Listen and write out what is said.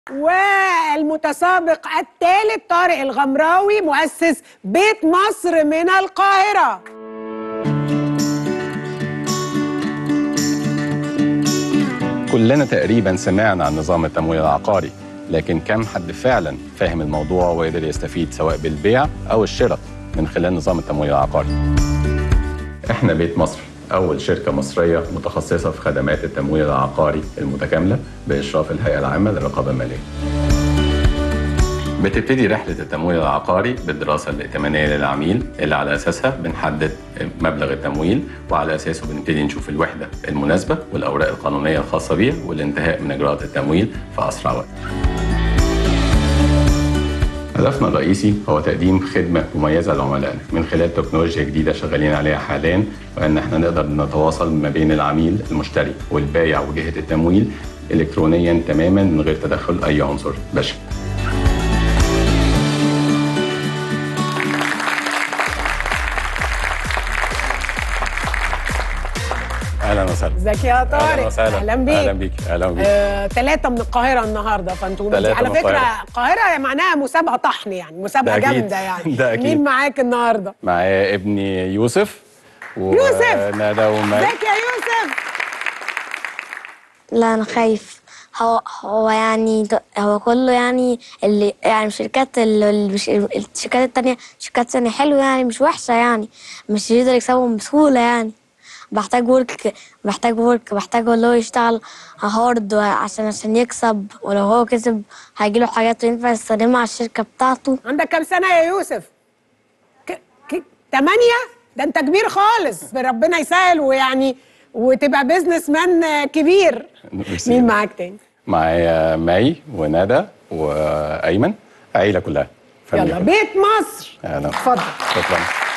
والمتسابق الثالث طارق الغمراوي مؤسس بيت مصر من القاهرة كلنا تقريبا سمعنا عن نظام التمويل العقاري لكن كم حد فعلا فاهم الموضوع وقدر يستفيد سواء بالبيع او الشراء من خلال نظام التمويل العقاري احنا بيت مصر اول شركه مصريه متخصصه في خدمات التمويل العقاري المتكامله باشراف الهيئه العامه للرقابه الماليه بتبتدي رحلة التمويل العقاري بالدراسة الائتمانية للعميل اللي على أساسها بنحدد مبلغ التمويل وعلى أساسه بنبتدي نشوف الوحدة المناسبة والأوراق القانونية الخاصة بيها والانتهاء من إجراءات التمويل في أسرع وقت. هدفنا الرئيسي هو تقديم خدمة مميزة لعملائنا من خلال تكنولوجيا جديدة شغالين عليها حاليا وأن احنا نقدر نتواصل ما بين العميل المشتري والبايع وجهة التمويل إلكترونيا تماما من غير تدخل أي عنصر بشري. اهلا وسهلا ازيك يا طارق اهلا وسهلا اهلا بيك اهلا بيك اهلا بيك آه، ثلاثة من القاهرة النهاردة فانتوا تلاتة على من فكرة القاهرة. القاهرة معناها مسابقة طحن يعني مسابقة ده أكيد. جامدة يعني ده أكيد. مين معاك النهاردة؟ معايا ابني يوسف و- يوسف! ندى ومي ازيك يا يوسف؟ لا انا خايف هو هو يعني د- هو كله يعني اللي يعني الشركات ال- ال- مش الشركات التانية شركات تانية حلوة يعني مش وحشة يعني مش يقدر يكسبهم بسهولة يعني بحتاج ورك محتاج ورك محتاج اللي هو يشتغل هارد عشان عشان يكسب ولو هو كسب هيجيله حاجات ينفع يستخدمها على الشركة بتاعته عندك كام سنة يا يوسف؟ ك... ك... تمانية؟ ده انت كبير خالص ربنا يسهل ويعني وتبقى بيزنس مان كبير ميرسي مين جداً. معاك تاني؟ معايا مي وندى وايمن عيله كلها يلا family كلها. بيت مصر اهلا اتفضل شكرا